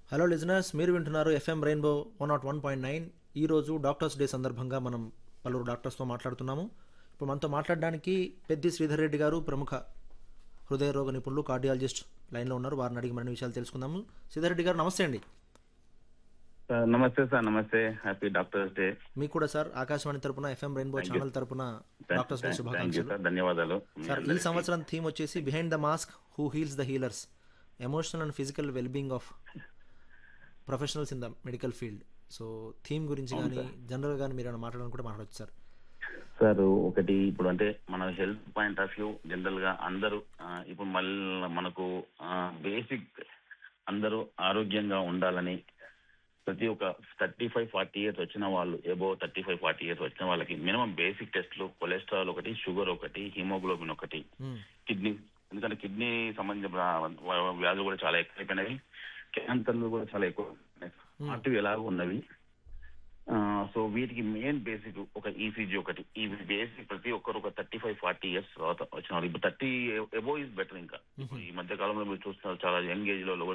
Hello listeners మీరు వింటున్నారు FM Rainbow one naught one point nine ఈరోజు డాక్టర్స్ డే సందర్భంగా మనం పలువురు డాక్టర్స్తో మాట్లాడుతున్నాము ఇప్పుడు మనతో మాట్లాడడానికి పెద్ది శ్రీధర్ రెడ్డి గారు ప్రముఖ హృదయ రోగ నిపుణులు కార్డియాలజిస్ట్ లైన్లో ఉన్నారు వారిని అడిగి మరిన్ని విషయాలు తెలుసుకుందాము శ్రీధర్ రెడ్డి గారు నమస్తే అండి సార్ నమస్తే సార్ నమస్తే హ్యాపీ డాక్టర్స్ డే మీకు కూడా సార్ ఆకాశవాణి తరపున FM Rainbow Thank you. Channel తరపున డాక్టర్స్ డే థ్యాంక్ యూ శుభాకాంక్షలు సార్ ధన్యవాదాలు మీ సార్ ఈ అందరికీ. సంవత్సరం థీమ్ వచ్చేసి behind the mask who heals the healers emotional and physical wellbeing of professionals in the medical field so theme గురించి కానీ జనరల్ కానీ మీరు ఏమైనా మాట్లాడాలని కూడా మాట్లాడచ్చు సార్ సార్ ఒకటి ఇప్పుడు అంటే మన health point of view general గా అందరూ ఆ, ఇప్పుడు మళ్ళీ మనకు బేసిక్ అందరూ ఆరోగ్యంగా ఉండాలని ప్రతి ఒక్క థర్టీ ఫైవ్ ఫార్టీ ఇయర్స్ వచ్చిన వాళ్ళు above thirty five forty years వచ్చిన వాళ్ళకి మినిమం బేసిక్ టెస్ట్లు కొలెస్ట్రాల్ ఒకటి షుగర్ ఒకటి హిమోగ్లోబిన్ ఒకటి మ్మ్. కిడ్నీ ఎందుకంటే కిడ్నీ సంబంధించిన వ్యాధులు వ్యాధులు కూడా చాలా ఎక్కువైపోయినవి క్యాన్సర్లు కూడా చాలా ఎక్కువ అటు ఎలాగో ఉన్నవి సో వీటికి మెయిన్ బేసిక్ ఒక ఈసీజీ ఒకటి ఈ బేసిక్ ప్రతి ఒక్కరు ఒక థర్టీ ఫైవ్ ఫార్టీ ఇయర్స్ తర్వాత వచ్చిన వాళ్ళు ఇప్పుడు థర్టీ ఎబో ఇస్ బెటర్ ఇంకా ఇప్పుడు ఈ మధ్య కాలంలో మీరు చూస్తున్నారు చాలా యంగ్ ఏజ్ లో